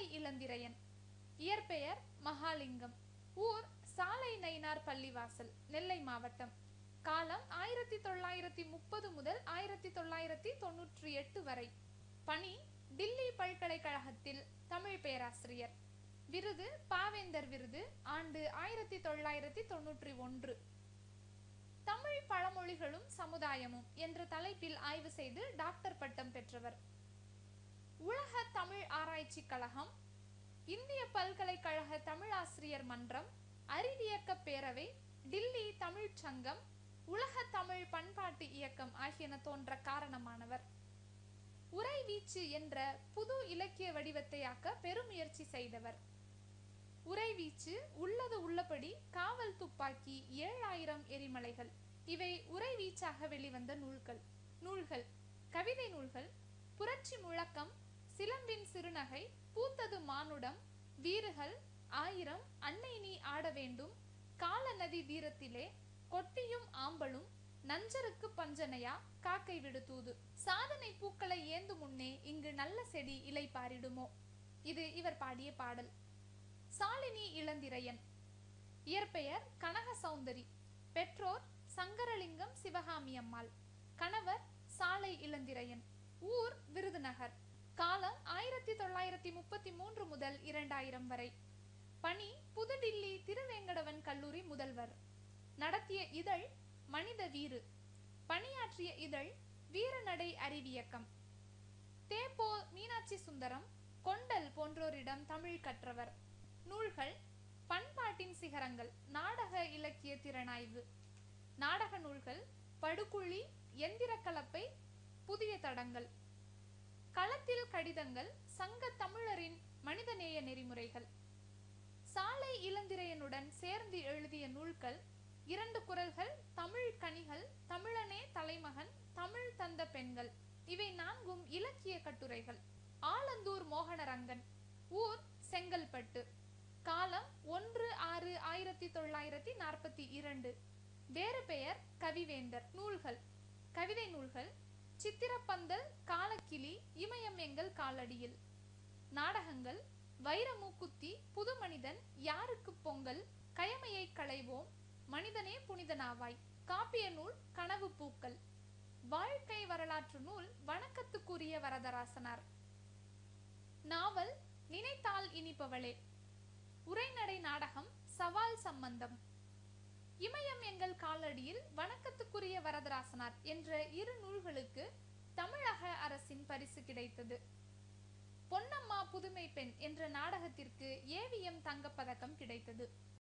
இளந்திரையன் இயற்பெயர் மகாலிங்கம் ஊர் சாலை நயினார் பள்ளிவாசல் நெல்லை மாவட்டம் காலம் ஆயிரத்தி தொள்ளாயிரத்தி முப்பது முதல் ஆயிரத்தி தொள்ளாயிரத்தி தொன்னூற்றி எட்டு வரை பணி டில்லி பல்கலைக்கழகத்தில் தமிழ் பேராசிரியர் விருது பாவேந்தர் விருது ஆண்டு ஆயிரத்தி தொள்ளாயிரத்தி தொன்னூற்றி ஒன்று தமிழ் பழமொழிகளும் சமுதாயமும் என்ற தலைப்பில் ஆய்வு செய்து டாக்டர் பட்டம் பெற்றவர் உலக தமிழ் ஆராய்ச்சி கழகம் இந்திய பல்கலைக்கழக தமிழாசிரியர் மன்றம் அறிவியக்க பேரவை டில்லி தமிழ்ச் சங்கம் உலக தமிழ் பண்பாட்டு இயக்கம் ஆகியன தோன்ற காரணமானவர் உரைவீச்சு என்ற புது இலக்கிய வடிவத்தை ஆக்க பெருமுயற்சி செய்தவர் உரைவீச்சு உள்ளது உள்ளபடி காவல் துப்பாக்கி ஏழாயிரம் எரிமலைகள் இவை உரைவீச்சாக வெளிவந்த நூல்கள் நூல்கள் கவிதை நூல்கள் புரட்சி முழக்கம் சிலம்பின் சிறுநகை பூத்தது மானுடம் வீறுகள் ஆயிரம் அன்னை நீ ஆட வேண்டும் கால நதி தீரத்திலே கொட்டியும் ஆம்பலும் நஞ்சருக்கு பஞ்சனையா காக்கை விடு தூது சாதனை பூக்களை ஏந்து முன்னே இங்கு நல்ல செடி இலை பாரிடுமோ இது இவர் பாடிய பாடல் சாலினி இளந்திரையன் இயற்பெயர் கனக சௌந்தரி பெற்றோர் சங்கரலிங்கம் சிவகாமி அம்மாள் கணவர் சாலை இளந்திரையன் ஊர் விருதுநகர் காலம் ஆயிரத்தி தொள்ளாயிரத்தி முப்பத்தி மூன்று முதல் இரண்டாயிரம் வரை பணி புதுடில்லி திருவேங்கடவன் கல்லூரி முதல்வர் நடத்திய இதழ் மனித வீறு பணியாற்றிய இதழ் வீரநடை அறிவியக்கம் தேப்போ மீனாட்சி சுந்தரம் கொண்டல் போன்றோரிடம் தமிழ் கற்றவர் நூல்கள் பண்பாட்டின் சிகரங்கள் நாடக இலக்கிய திறனாய்வு நாடக நூல்கள் படுகுழி எந்திர கலப்பை புதிய தடங்கள் களத்தில் கடிதங்கள் சங்க தமிழரின் மனிதநேய நெறிமுறைகள் சாலை இளந்திரையனுடன் சேர்ந்து எழுதிய நூல்கள் இரண்டு குரல்கள் தமிழ் கனிகள் தமிழனே தலைமகன் தமிழ் தந்த பெண்கள் இவை நான்கும் இலக்கிய கட்டுரைகள் ஆலந்தூர் மோகனரங்கன் ஊர் செங்கல்பட்டு காலம் ஒன்று ஆறு ஆயிரத்தி தொள்ளாயிரத்தி நாற்பத்தி இரண்டு வேறு பெயர் கவிவேந்தர் நூல்கள் கவிதை நூல்கள் சித்திரப்பந்தல் காலக்கிளி இமயம் எங்கள் காலடியில் நாடகங்கள் வைரமூக்குத்தி புது மனிதன் யாருக்கு பொங்கல் கயமையை களைவோம் மனிதனே புனிதனாவாய் காப்பிய நூல் கனவு பூக்கள் வாழ்க்கை வரலாற்று நூல் வணக்கத்துக்குரிய வரதராசனார் நாவல் நினைத்தால் இனிப்பவளே உரைநடை நாடகம் சவால் சம்பந்தம் இமயம் எங்கள் காலடியில் வணக்கத்துக்குரிய வரதராசனார் என்ற இரு நூல்களுக்கு தமிழக அரசின் பரிசு கிடைத்தது பொன்னம்மா புதுமை பெண் என்ற நாடகத்திற்கு